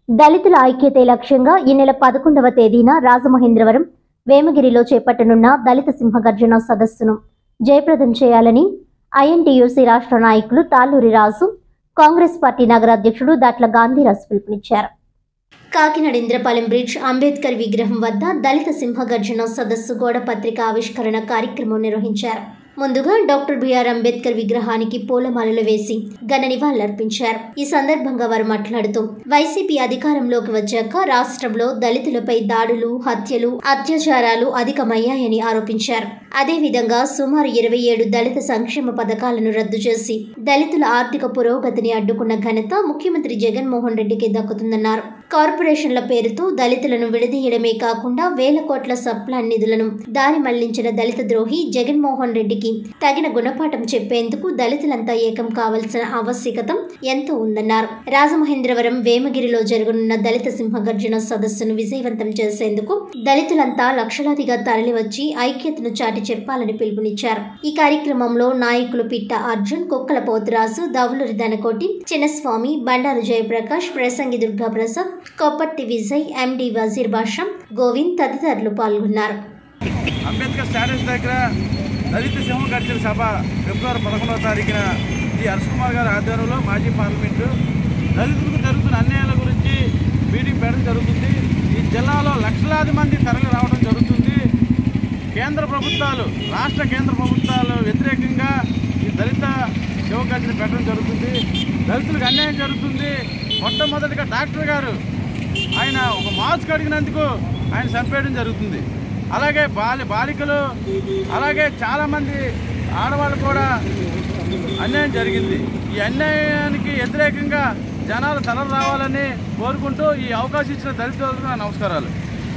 దళితుల ఐక్యతే లక్ష్యంగా ఈ నెల పదకొండవ తేదీన రాజమహేంద్రవరం వేమగిరిలో చేపట్టనున్న దళిత సింహగర్జన సదస్సును జయప్రదం చేయాలని ఐఎన్టీయూసీ రాష్ట్ర నాయకులు తాళ్ళూరి రాజు కాంగ్రెస్ పార్టీ నగర అధ్యక్షుడు దాట్ల గాంధీరాజు పిలుపునిచ్చారు కాకినాడ ఇంద్రపాలెం బ్రిడ్జ్ అంబేద్కర్ విగ్రహం వద్ద దళిత సింహగర్జన సదస్సు గోడ పత్రిక ఆవిష్కరణ కార్యక్రమం నిర్వహించారు ముందుగా డాక్టర్ బిఆర్ అంబేద్కర్ విగ్రహానికి పూలమాలలు వేసి ఘన నివాళులర్పించారు ఈ సందర్భంగా వారు మాట్లాడుతూ వైసీపీ అధికారంలోకి వచ్చాక రాష్ట్రంలో దళితులపై దాడులు హత్యలు అత్యాచారాలు అధికమయ్యాయని ఆరోపించారు అదేవిధంగా సుమారు ఇరవై ఏడు దళిత సంక్షేమ పథకాలను రద్దు చేసి దళితుల ఆర్థిక పురోగతిని అడ్డుకున్న ఘనత ముఖ్యమంత్రి జగన్మోహన్ రెడ్డికి దక్కుతుందన్నారు కార్పొరేషన్ల పేరుతో దళితులను విడదీయడమే కాకుండా వేల కోట్ల సప్లాన్ నిధులను దారి మళ్లించిన దళిత ద్రోహి జగన్మోహన్ రెడ్డికి తగిన గుణపాఠం చెప్పేందుకు దళితులంతా ఏకం కావాల్సిన ఆవశ్యకత ఎంతో ఉందన్నారు రాజమహేంద్రవరం వేమగిరిలో జరగనున్న దళిత సింహగర్జన సదస్సును విజయవంతం చేసేందుకు దళితులంతా లక్షలాదిగా తరలివచ్చి ఐక్యతను చాటి చెప్పాలని పిలుపునిచ్చారు ఈ కార్యక్రమంలో నాయకులు పిట్ట అర్జున్ కుక్కల పోతురాజు దవులూరి దనకోటి చిన్నస్వామి బండారు జయప్రకాష్ ప్రసంగి దుర్గా ప్రసాద్ కొప్పర్తి విజయ్ ఎండి వజీర్ బాషా గోవింద్ తదితరులు పాల్గొన్నారు అంబేద్కర్ స్టాటస్ దగ్గర దళిత సింహ గర్జన సభ ఫిబ్రవరి పదకొండవ తారీఖున ఈ హర్ష్ కుమార్ గారి ఆధ్వర్యంలో మాజీ పార్లమెంటు దళితులకు జరుగుతున్న అన్యాయాల గురించి మీటింగ్ పెట్టడం జరుగుతుంది ఈ జిల్లాలో లక్షలాది మంది తరలి రావడం జరుగుతుంది కేంద్ర ప్రభుత్వాలు రాష్ట్ర కేంద్ర ప్రభుత్వాలు వ్యతిరేకంగా ఈ దళిత శివ గర్జన పెట్టడం జరుగుతుంది దళితులకు అన్యాయం జరుగుతుంది మొట్టమొదటిగా డాక్టర్ గారు ఆయన ఒక మాస్క్ అడిగినందుకు ఆయన చంపేయడం జరుగుతుంది అలాగే బాలి బాలికలు అలాగే చాలామంది ఆడవాళ్ళు కూడా అన్యాయం జరిగింది ఈ అన్యాయానికి వ్యతిరేకంగా జనాలు తరలి రావాలని కోరుకుంటూ ఈ అవకాశం ఇచ్చిన దళితులకు నా నమస్కారాలు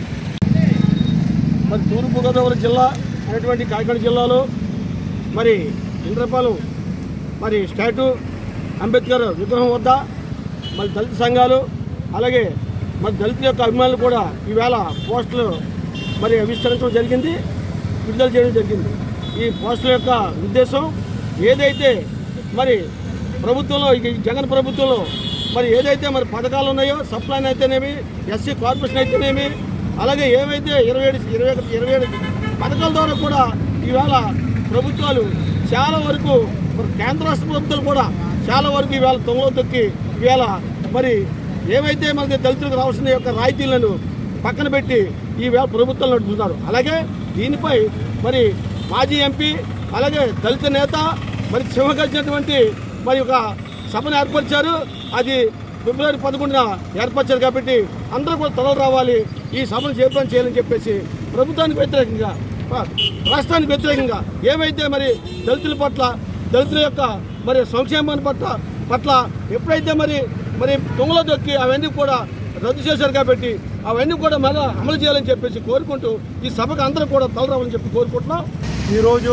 మరి తూర్పుగోదావరి జిల్లా అనేటువంటి కాకినాడ జిల్లాలో మరి ఇంద్రపాలెం మరి స్టాట్యూ అంబేద్కర్ విగ్రహం వద్ద మరి దళిత సంఘాలు అలాగే మరి దళితుల యొక్క అభిమానులు కూడా ఈవేళ పోస్టులు మరి ఆవిష్కరించడం జరిగింది విడుదల చేయడం జరిగింది ఈ పోస్టుల యొక్క ఉద్దేశం ఏదైతే మరి ప్రభుత్వంలో ఈ జగన్ ప్రభుత్వంలో మరి ఏదైతే మరి పథకాలు ఉన్నాయో సప్లైన్ అయితేనేమి ఎస్సీ కార్పొరేషన్ అయితేనేమి అలాగే ఏవైతే ఇరవై ఏడు ఇరవై ఒకటి ఇరవై ఏడు పథకాల ద్వారా కూడా ఈవేళ ప్రభుత్వాలు చాలా వరకు మరి కేంద్ర రాష్ట్ర ప్రభుత్వాలు కూడా చాలా వరకు ఈవేళ తొంగలో తొక్కి ఈవేళ మరి ఏవైతే మనకి దళితులకు రావాల్సిన యొక్క రాయితీలను పక్కన పెట్టి ఈవేళ ప్రభుత్వాలు నడుపుతున్నారు అలాగే దీనిపై మరి మాజీ ఎంపీ అలాగే దళిత నేత మరి సింహగర్చినటువంటి మరి ఒక సభను ఏర్పరిచారు అది ఫిబ్రవరి పదకొండున ఏర్పరిచారు కాబట్టి అందరూ కూడా తరలి రావాలి ఈ సభను చేపట్టం చేయాలని చెప్పేసి ప్రభుత్వానికి వ్యతిరేకంగా ఆ, రాష్ట్రానికి వ్యతిరేకంగా ఏవైతే మరి దళితుల పట్ల దళితుల యొక్క మరి సంక్షేమాన్ని పట్ల పట్ల ఎప్పుడైతే మరి మరి దొంగలో దొక్కి అవన్నీ కూడా రద్దు చేశారు కాబట్టి అవన్నీ కూడా మళ్ళీ అమలు చేయాలని చెప్పేసి కోరుకుంటూ ఈ సభకు అందరూ కూడా తలరావాలని చెప్పి కోరుకుంటున్నాం ఈరోజు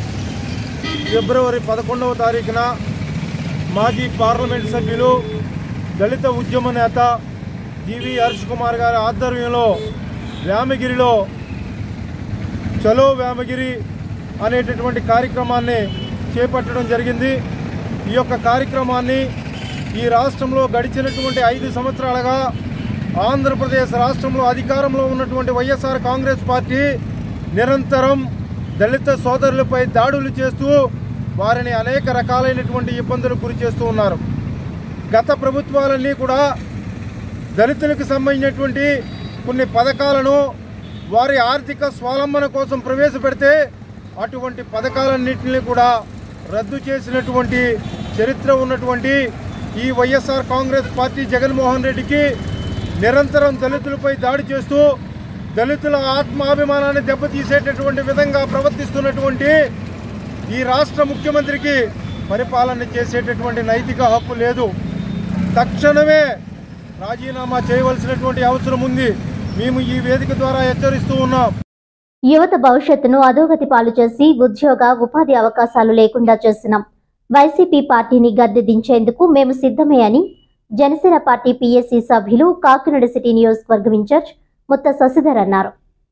ఫిబ్రవరి పదకొండవ తారీఖున మాజీ పార్లమెంట్ సభ్యులు దళిత ఉద్యమ నేత జీవి హర్ష్ కుమార్ గారి ఆధ్వర్యంలో వేమగిరిలో చలో వేమగిరి అనేటటువంటి కార్యక్రమాన్ని చేపట్టడం జరిగింది ఈ యొక్క కార్యక్రమాన్ని ఈ రాష్ట్రంలో గడిచినటువంటి ఐదు సంవత్సరాలుగా ఆంధ్రప్రదేశ్ రాష్ట్రంలో అధికారంలో ఉన్నటువంటి వైఎస్ఆర్ కాంగ్రెస్ పార్టీ నిరంతరం దళిత సోదరులపై దాడులు చేస్తూ వారిని అనేక రకాలైనటువంటి ఇబ్బందులకు గురి చేస్తూ ఉన్నారు గత ప్రభుత్వాలన్నీ కూడా దళితులకు సంబంధించినటువంటి కొన్ని పథకాలను వారి ఆర్థిక స్వావలంబన కోసం ప్రవేశపెడితే అటువంటి పథకాలన్నింటినీ కూడా రద్దు చేసినటువంటి చరిత్ర ఉన్నటువంటి ఈ వైఎస్ఆర్ కాంగ్రెస్ పార్టీ జగన్మోహన్ రెడ్డికి నిరంతరం దళితులపై దాడి చేస్తూ దళితుల ఆత్మాభిమానాన్ని దెబ్బతీసేటటువంటి విధంగా ప్రవర్తిస్తున్నటువంటి ఈ రాష్ట్ర ముఖ్యమంత్రికి పరిపాలన చేసేటటువంటి నైతిక హక్కు లేదు తక్షణమే రాజీనామా చేయవలసినటువంటి అవసరం ఉంది మేము ఈ వేదిక ద్వారా హెచ్చరిస్తూ ఉన్నాం యువత భవిష్యత్తును అధోగతి పాలు చేసి ఉద్యోగ ఉపాధి అవకాశాలు లేకుండా చేస్తున్నాం వైసీపీ పార్టీని గద్దె దించేందుకు మేము సిద్ధమే అని జనసేన పార్టీ పీఎస్సీ సభ్యులు కాకినాడ సిటీ నియోజకవర్గం ఇన్ఛార్జ్ ముత్త శశిధర్ అన్నారు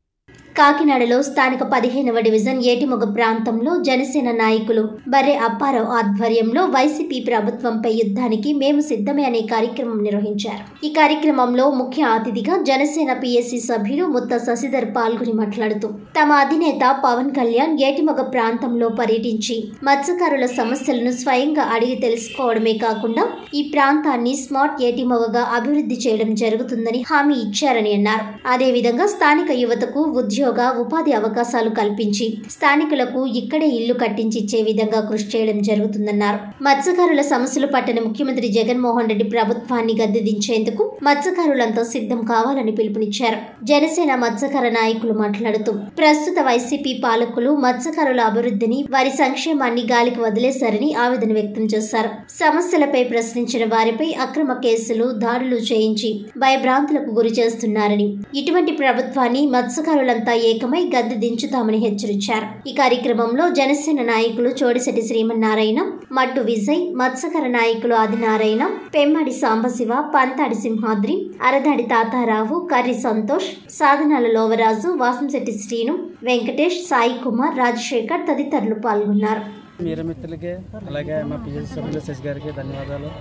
కాకినాడలో స్థానిక పదిహేనవ డివిజన్ ఏటిమొగ ప్రాంతంలో జనసేన నాయకులు బర్రె అప్పారావు ఆధ్వర్యంలో వైసీపీ ప్రభుత్వంపై యుద్ధానికి మేము సిద్ధమే అనే కార్యక్రమం నిర్వహించారు ఈ కార్యక్రమంలో ముఖ్య అతిథిగా జనసేన పిఎస్సి సభ్యులు ముత్త శశిధర్ పాల్గొని మాట్లాడుతూ తమ అధినేత పవన్ కళ్యాణ్ ఏటిమొగ ప్రాంతంలో పర్యటించి మత్స్యకారుల సమస్యలను స్వయంగా అడిగి తెలుసుకోవడమే కాకుండా ఈ ప్రాంతాన్ని స్మార్ట్ ఏటిమొగగా అభివృద్ధి చేయడం జరుగుతుందని హామీ ఇచ్చారని అన్నారు అదేవిధంగా స్థానిక యువతకు ఉద్యోగ ఉపాధి అవకాశాలు కల్పించి స్థానికులకు ఇక్కడే ఇల్లు కట్టించిచ్చే విధంగా కృషి చేయడం జరుగుతుందన్నారు మత్స్యకారుల సమస్యలు పట్టిన ముఖ్యమంత్రి జగన్మోహన్ రెడ్డి ప్రభుత్వాన్ని గద్దెదించేందుకు మత్స్యకారులంతా సిద్ధం కావాలని పిలుపునిచ్చారు జనసేన మత్స్యకార నాయకులు మాట్లాడుతూ ప్రస్తుత వైసీపీ పాలకులు మత్స్యకారుల అభివృద్ధిని వారి సంక్షేమాన్ని గాలికి వదిలేశారని ఆవేదన వ్యక్తం చేశారు సమస్యలపై ప్రశ్నించిన వారిపై అక్రమ కేసులు దాడులు చేయించి భయభ్రాంతులకు గురి చేస్తున్నారని ఇటువంటి ప్రభుత్వాన్ని మత్స్యకారులంతా ఏకమై గద్దె దించుతామని హెచ్చరించారు ఈ కార్యక్రమంలో జనసేన నాయకులు చోడిశెట్టి శ్రీమన్నారాయణ మట్టు విజయ్ మత్స్యకార నాయకులు ఆదినారాయణ పెమ్మడి సాంబశివ పంతాడి సింహాద్రి అరదాడి తాతారావు కర్రి సంతోష్ సాధనాల లోవరాజు వాసంశెట్టి శ్రీను వెంకటేష్ సాయి కుమార్ రాజశేఖర్ తదితరులు పాల్గొన్నారు మీరే మిత్రులకి అలాగే మా పిఎస్ సభ్యులు శశి గారికి ధన్యవాదాలు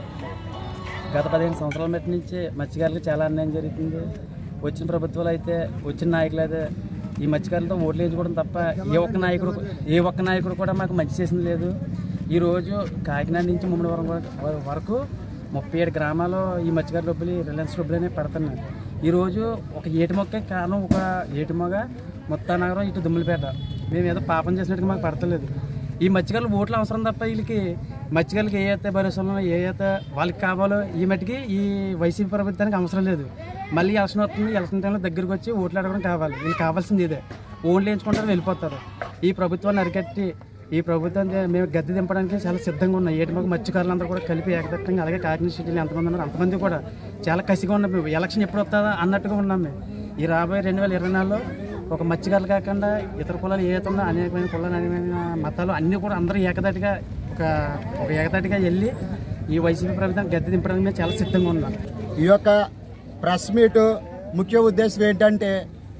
గత పదిహేను సంవత్సరాల మట్టి నుంచి మత్స్యకారులకు చాలా అన్యాయం జరుగుతుంది వచ్చిన ప్రభుత్వాలు అయితే వచ్చిన నాయకులు అయితే ఈ మత్స్యకారులతో ఓట్లు వేయించుకోవడం తప్ప ఏ ఒక్క నాయకుడు ఏ ఒక్క నాయకుడు కూడా మాకు మంచి చేసింది లేదు ఈరోజు కాకినాడ నుంచి ముమ్మడి వరం వర- వరకు ముప్పై ఏడు గ్రామాల్లో ఈ మత్స్యకారు డబ్బులు రిలయన్స్ డబ్బులు అనేవి పడుతున్నాయి ఈరోజు ఒక ఏటి మొక్క కారణం ఒక ఏటి మొగ మొత్తం నగరం ఇటు దుమ్ములపేట మేము ఏదో పాపం చేసినట్టుగా మాకు పడతలేదు ఈ మత్స్యకారులు ఓట్లు అవసరం తప్ప వీళ్ళకి మత్స్యకారులకి ఏ అయితే భరోసా ఉన్నాయో ఏ అయితే వాళ్ళకి కావాలో ఈ మట్టికి ఈ వైసీపీ ప్రభుత్వానికి అవసరం లేదు మళ్ళీ ఎలక్షన్ వస్తుంది ఎలక్షన్ టైంలో దగ్గరికి వచ్చి ఓట్లు అడగడం కావాలి వీళ్ళకి కావాల్సింది ఇదే ఓన్లు వేయించుకుంటారు వెళ్ళిపోతారు ఈ ప్రభుత్వాన్ని అరికట్టి ఈ ప్రభుత్వాన్ని మేము గద్దె దింపడానికి చాలా సిద్ధంగా ఉన్నాయి ఏటి మాకు మత్స్యకారులందరూ కూడా కలిపి ఏకదట్టంగా అలాగే కాకినాడ సిటీలో ఎంతమంది ఉన్నారు అంతమంది కూడా చాలా కసిగా ఉన్నాం మేము ఎలక్షన్ ఎప్పుడు వస్తుందా అన్నట్టుగా ఉన్నాం మేము ఈ రాబోయే రెండు వేల ఇరవై నాలుగులో ఒక మత్స్యకారులు కాకుండా ఇతర కులాలు ఏ ఉన్నా అనేకమైన కులాలు అనేకమైన మతాలు అన్నీ కూడా అందరూ ఏకదాటిగా ఒక ఒక ఏకదాటిగా వెళ్ళి ఈ వైసీపీ ప్రభుత్వం గద్దె దింపడానికి మేము చాలా సిద్ధంగా ఉన్నాం ఈ యొక్క ప్రెస్ మీట్ ముఖ్య ఉద్దేశం ఏంటంటే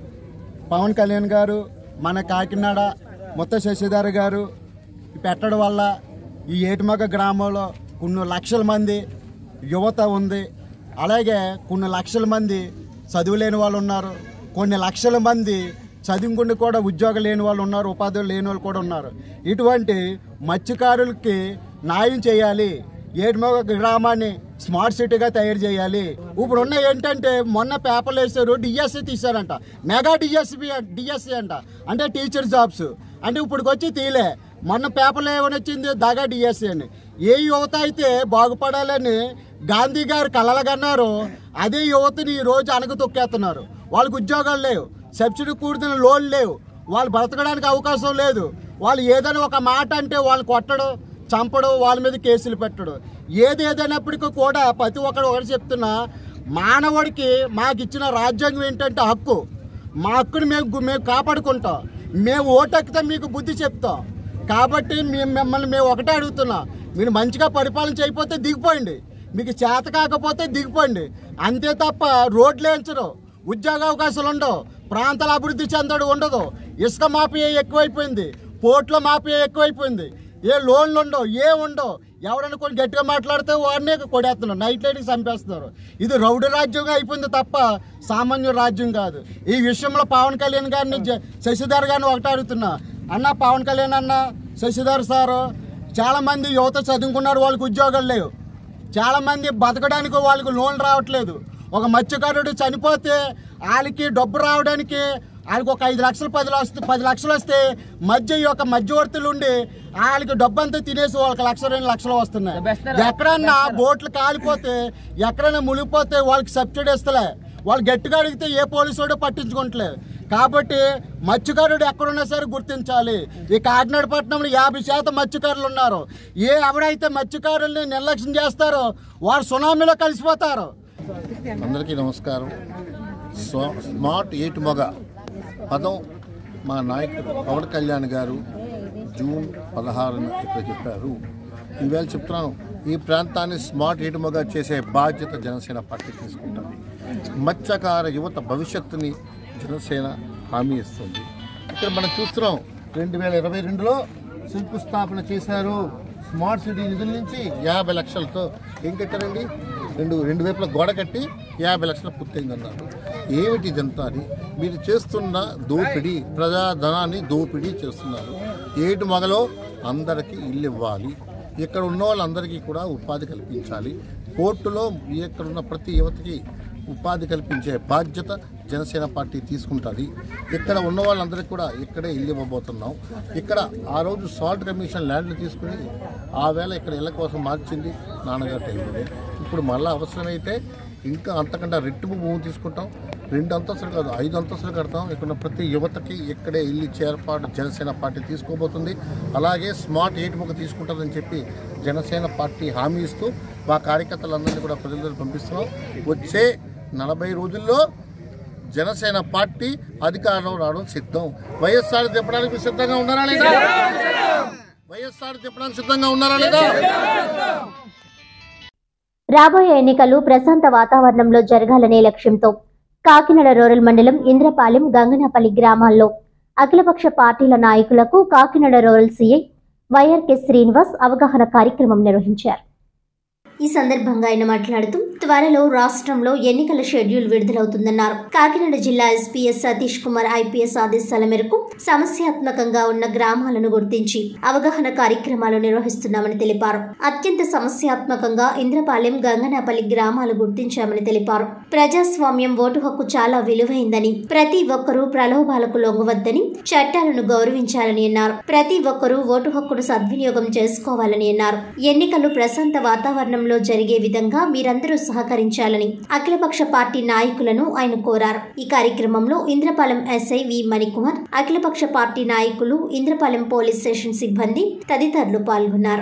పవన్ కళ్యాణ్ గారు మన కాకినాడ మొత్త శశిధర్ గారు పెట్టడం వల్ల ఈ ఏటిమగ గ్రామంలో కొన్ని లక్షల మంది యువత ఉంది అలాగే కొన్ని లక్షల మంది చదువు లేని వాళ్ళు ఉన్నారు కొన్ని లక్షల మంది చదువుకుని కూడా ఉద్యోగం లేని వాళ్ళు ఉన్నారు ఉపాధులు లేని వాళ్ళు కూడా ఉన్నారు ఇటువంటి మత్స్యకారులకి న్యాయం చేయాలి ఏడుమొగ గ్రామాన్ని స్మార్ట్ సిటీగా తయారు చేయాలి ఇప్పుడు ఉన్న ఏంటంటే మొన్న పేపర్లు వేసారు డిఎస్సి తీశారంట మెగా డిఎస్సి డిఎస్సి అంట అంటే టీచర్ జాబ్స్ అంటే ఇప్పటికి వచ్చి తీలే మొన్న పేపర్లో ఏమని వచ్చింది దగా డిఎస్సి అని ఏ యువత అయితే బాగుపడాలని గాంధీ గారు కలలుగన్నారు అదే యువతని ఈ రోజు అనగ తొక్కేస్తున్నారు వాళ్ళకి ఉద్యోగాలు లేవు సబ్సిడీ కూడిన లోన్లు లేవు వాళ్ళు బ్రతకడానికి అవకాశం లేదు వాళ్ళు ఏదైనా ఒక మాట అంటే వాళ్ళు కొట్టడం చంపడం వాళ్ళ మీద కేసులు పెట్టడం ఏది ఏదైనప్పటికీ కూడా ప్రతి ఒక్కరు ఒకటి చెప్తున్నా మానవుడికి మాకు ఇచ్చిన రాజ్యాంగం ఏంటంటే హక్కు మా హక్కుని మేము గు- మేము కాపాడుకుంటాం మేము ఓటెక్కితే మీకు బుద్ధి చెప్తాం కాబట్టి మేము మిమ్మల్ని మేము ఒకటే అడుగుతున్నాం మీరు మంచిగా పరిపాలన చేయకపోతే దిగిపోయింది మీకు చేత కాకపోతే దిగిపోండి అంతే తప్ప రోడ్లు వేయించరు ఉద్యోగ అవకాశాలు ఉండవు ప్రాంతాల అభివృద్ధి చెందడు ఉండదు ఇసుక మాఫియా ఎక్కువైపోయింది పోర్ట్ల మాఫియా ఎక్కువైపోయింది ఏ లోన్లు ఉండవు ఏ ఉండవు ఎవరైనా కొన్ని గట్టిగా మాట్లాడితే వాడినే కొడేస్తున్నారు నైట్ లైట్కి చంపేస్తున్నారు ఇది రౌడీ రాజ్యంగా అయిపోయింది తప్ప సామాన్య రాజ్యం కాదు ఈ విషయంలో పవన్ కళ్యాణ్ గారిని జ- శశిధర్ గారిని ఒకటే అడుగుతున్నా అన్న పవన్ కళ్యాణ్ అన్న శశిధర్ సారు చాలా మంది యువత చదువుకున్నారు వాళ్ళకి ఉద్యోగాలు లేవు చాలా మంది బతకడానికి వాళ్ళకి లోన్ రావట్లేదు ఒక మత్స్యకారుడు చనిపోతే వాళ్ళకి డబ్బు రావడానికి వాళ్ళకి ఒక ఐదు లక్షలు పది వస్తే పది లక్షలు వస్తే మధ్య ఈ యొక్క మధ్యవర్తులు ఉండి వాళ్ళకి డబ్బు అంతా తినేసి వాళ్ళకి లక్ష రెండు లక్షలు వస్తున్నాయి ఎక్కడన్నా బోట్లు కాలిపోతే ఎక్కడైనా మునిగిపోతే వాళ్ళకి సబ్సిడీ ఇస్తలే వాళ్ళు గట్టిగా అడిగితే ఏ పోలీసు వాడు పట్టించుకోవట్లేదు కాబట్టి మత్స్యకారుడు ఎక్కడున్నా సరే గుర్తించాలి ఈ కాకినాడ పట్టణంలో యాభై శాతం మత్స్యకారులు ఉన్నారు ఏ ఎవరైతే మత్స్యకారుల్ని నిర్లక్ష్యం చేస్తారో వారు సునామీలో కలిసిపోతారు అందరికీ నమస్కారం స్వ- స్మార్ట్ ఎయిట్ మొగ పదం మా నాయకుడు పవన్ కళ్యాణ్ గారు జూన్ పదహారున ఇక్కడ చెప్పారు ఈవేళ చెప్తున్నాను ఈ ప్రాంతాన్ని స్మార్ట్ ఎయిట్ మొగ చేసే బాధ్యత జనసేన పార్టీ తీసుకుంటుంది మత్స్యకార యువత భవిష్యత్తుని జనసేన హామీ ఇస్తుంది ఇక్కడ మనం చూస్తున్నాం రెండు వేల ఇరవై రెండులో శంకుస్థాపన చేశారు స్మార్ట్ సిటీ నిధుల నుంచి యాభై లక్షలతో ఏం కట్టారండి రెండు రెండు వైపుల గోడ కట్టి యాభై లక్షలు పూర్తయిందన్నారు ఏమిటి ఇదంతా అని మీరు చేస్తున్న దోపిడీ ప్రజాధనాన్ని దోపిడీ చేస్తున్నారు ఏటు మగలో అందరికీ ఇల్లు ఇవ్వాలి ఇక్కడ ఉన్న వాళ్ళందరికీ కూడా ఉపాధి కల్పించాలి కోర్టులో ఇక్కడ ఉన్న ప్రతి యువతకి ఉపాధి కల్పించే బాధ్యత జనసేన పార్టీ తీసుకుంటుంది ఇక్కడ ఉన్న వాళ్ళందరికీ కూడా ఇక్కడే ఇల్లు ఇవ్వబోతున్నాం ఇక్కడ ఆ రోజు సాల్ట్ కమిషన్ ల్యాండ్లు తీసుకుని ఆ వేళ ఇక్కడ ఇళ్ళ కోసం మార్చింది నాన్నగారు టైంలోనే ఇప్పుడు మళ్ళీ అవసరమైతే ఇంకా అంతకంటే రెట్టింపు భూమి తీసుకుంటాం రెండు అంతస్తులు కాదు ఐదు అంతస్తులు కడతాం ఇక్కడ ఉన్న ప్రతి యువతకి ఇక్కడే ఇల్లు ఇచ్చే ఏర్పాటు జనసేన పార్టీ తీసుకోబోతుంది అలాగే స్మార్ట్ ఎయిట్ బుక్ తీసుకుంటుందని చెప్పి జనసేన పార్టీ హామీ ఇస్తూ మా కార్యకర్తలందరినీ కూడా ప్రజల దగ్గర పంపిస్తున్నాం వచ్చే నలభై రోజుల్లో జనసేన పార్టీ అధికారంలో రావడం సిద్ధం వైఎస్ఆర్ తిప్పడానికి మీరు సిద్ధంగా ఉన్నారా లేదా వైఎస్ఆర్ తిప్పడానికి సిద్ధంగా ఉన్నారా లేదా రాబోయే ఎన్నికలు ప్రశాంత వాతావరణంలో జరగాలనే లక్ష్యంతో కాకినాడ రూరల్ మండలం ఇంద్రపాలెం గంగనపల్లి గ్రామాల్లో అఖిలపక్ష పార్టీల నాయకులకు Kakinada rural CI YRK Srinivas అవగాహన కార్యక్రమం నిర్వహించారు ఈ సందర్భంగా ఆయన మాట్లాడుతూ త్వరలో రాష్ట్రంలో ఎన్నికల షెడ్యూల్ విడుదలవుతుందన్నారు కాకినాడ జిల్లా ఎస్పీఎస్ సతీష్ కుమార్ ఐపీఎస్ ఆదేశాల మేరకు సమస్యాత్మకంగా ఉన్న గ్రామాలను గుర్తించి అవగాహన కార్యక్రమాలు నిర్వహిస్తున్నామని తెలిపారు అత్యంత సమస్యాత్మకంగా ఇంద్రపాలెం గంగనాపల్లి గ్రామాలు గుర్తించామని తెలిపారు ప్రజాస్వామ్యం ఓటు హక్కు చాలా విలువైందని ప్రతి ఒక్కరూ ప్రలోభాలకు లొంగవద్దని చట్టాలను గౌరవించాలని అన్నారు ప్రతి ఒక్కరూ ఓటు హక్కును సద్వినియోగం చేసుకోవాలని అన్నారు ఎన్నికలు ప్రశాంత వాతావరణంలో జరిగే విధంగా మీరందరూ సహకరించాలని అఖిలపక్ష పార్టీ నాయకులను ఆయన కోరారు ఈ కార్యక్రమంలో ఇంద్రపాలెం ఎస్ఐ వి మణికుమార్ అఖిలపక్ష పార్టీ నాయకులు ఇంద్రపాలెం పోలీస్ స్టేషన్ సిబ్బంది తదితరులు పాల్గొన్నారు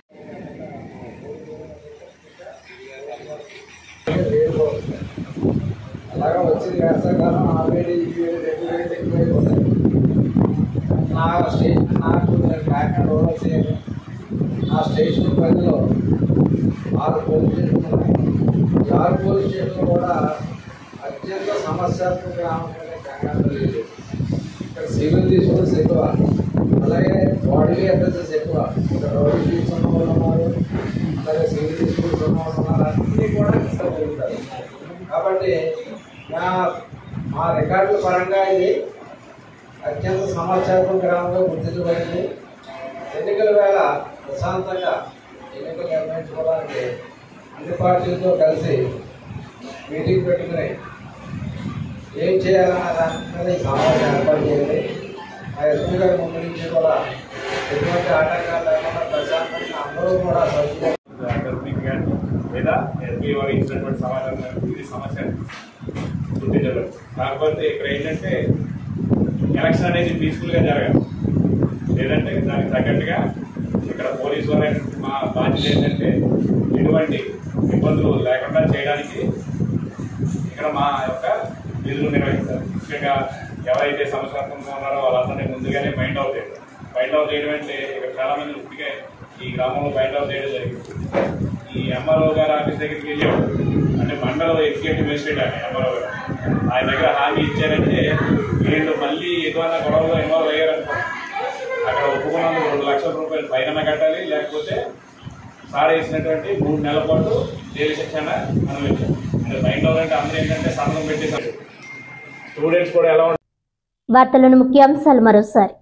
అలాగా వచ్చింది వేసవకాలం ఆ వేడి ఈ వేడి రెండు వేడి ఎక్కువైపోతాయి నా స్టేషన్ నాకు నేను కాకినాడ ఓవర్ చేయాలి నా స్టేషన్ పరిధిలో ఆరు పోలీస్ స్టేషన్లు ఉన్నాయి ఈ ఆరు పోలీస్ స్టేషన్లు కూడా అత్యంత సమస్యాత్మక గ్రామమైన కాకినాడ ఇక్కడ సివిల్ తీసుకుని ఎక్కువ అలాగే బాడీ అడ్రసెస్ ఎక్కువ ఇక్కడ రోడ్డు తీసుకున్న వాళ్ళు ఉన్నారు అలాగే సివిల్ తీసుకున్న వాళ్ళు ఉన్నారు అన్నీ కూడా ఇక్కడ జరుగుతాయి కాబట్టి మా మా రికార్డుల పరంగా ఇది అత్యంత సమాచారం గ్రామంలో గుర్తించబడింది ఎన్నికల వేళ ప్రశాంతంగా ఎన్నికలు నిర్వహించుకోవడానికి అన్ని పార్టీలతో కలిసి మీటింగ్ పెట్టుకుని ఏం చేయాలన్న దాని మీద ఈ సమావేశం ఏర్పాటు చేయాలి ఆ ఎస్పీ గారి ముందు నుంచి కూడా ఎటువంటి ఆటంకాలు లేకుండా ప్రశాంతంగా అందరూ కూడా సౌకర్యం అకాడమిక్ కానీ లేదా ఎస్బీఓ ఇచ్చినటువంటి సమాధానం ఇది సమస్య గుర్తించడం కాకపోతే ఇక్కడ ఏంటంటే ఎలక్షన్ అనేది పీస్ఫుల్గా జరగాలి లేదంటే దానికి తగ్గట్టుగా ఇక్కడ పోలీసు వాళ్ళ మా బాధ్యత ఏంటంటే ఎటువంటి ఇబ్బందులు లేకుండా చేయడానికి ఇక్కడ మా యొక్క విధులు నిర్వహిస్తారు ముఖ్యంగా ఎవరైతే సమస్యాత్మకంగా ఉన్నారో వాళ్ళందరినీ ముందుగానే మైండ్ అవుట్ చేయాలి మైండ్ అవుట్ చేయడం అంటే ఇక్కడ చాలా మంది ఇప్పటికే ఈ గ్రామంలో మైండ్ అవుట్ చేయడం జరిగింది ఈ ఎంఆర్ఓ గారు ఆఫీస్ దగ్గరికి వెళ్ళాడు అంటే మండల ఎగ్జిక్యూటివ్ మేజిస్ట్రేట్ అని ఎంఆర్ఓ గారు ఆయన దగ్గర హామీ ఇచ్చారంటే వీళ్ళు మళ్ళీ ఏదైనా గొడవలో ఇన్వాల్వ్ అయ్యారనుకో అక్కడ ఒప్పుకున్నందుకు రెండు లక్షల రూపాయలు పైన కట్టాలి లేకపోతే సార్ వేసినటువంటి మూడు నెలల పాటు జైలు శిక్షణ అనుభవించాం అంటే మైండ్ అవుట్ అంటే అందరూ ఏంటంటే సంతకం పెట్టేసారు స్టూడెంట్స్ కూడా ఎలా వార్తలోని ముఖ్యాంశాలు మరోసారి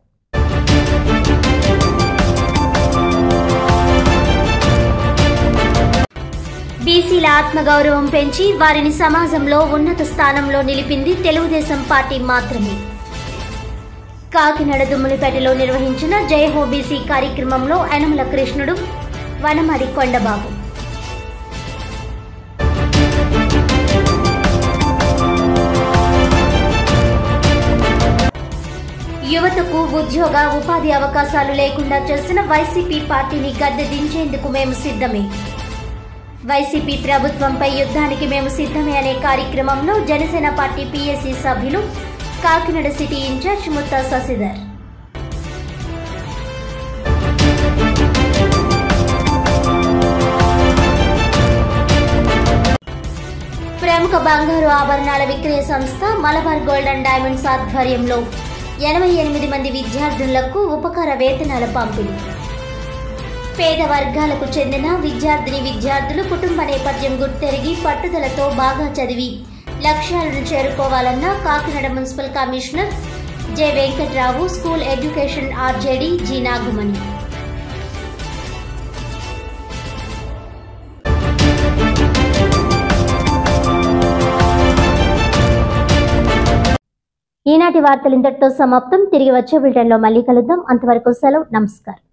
బీసీల ఆత్మగౌరవం పెంచి వారిని సమాజంలో ఉన్నత స్థానంలో నిలిపింది తెలుగుదేశం పార్టీ మాత్రమే కాకినాడ దుమ్ములపేటలో నిర్వహించిన జై హో బీసీ కార్యక్రమంలో యనమల కృష్ణుడు వనమడి కొండబాబు యువతకు ఉద్యోగ ఉపాధి అవకాశాలు లేకుండా చేసిన వైసీపీ పార్టీని గద్దె దించేందుకు మేము సిద్ధమే వైసీపీ ప్రభుత్వంపై యుద్ధానికి మేము సిద్ధమే అనే కార్యక్రమంలో జనసేన పార్టీ పీఎస్సీ సభ్యులు కాకినాడ సిటీ ఇన్ఛార్జ్ ముత్తా శశిధర్ ప్రముఖ బంగారు ఆభరణాల విక్రయ సంస్థ మలబార్ గోల్డ్ అండ్ డైమండ్స్ ఆధ్వర్యంలో ఎనభై ఎనిమిది మంది విద్యార్థులకు ఉపకార వేతనాల పంపిణీ పేద వర్గాలకు చెందిన విద్యార్థిని విద్యార్థులు కుటుంబ నేపథ్యం గుర్తెరిగి పట్టుదలతో బాగా చదివి లక్ష్యాలను చేరుకోవాలన్న Kakinada municipal commissioner J Venkatrao school education RJD G Nagumani ఈనాటి వార్తలు ఇంతటితో సమాప్తం తిరిగి వచ్చే బులెటిన్లో మళ్ళీ కలుద్దాం అంతవరకు సెలవు నమస్కారం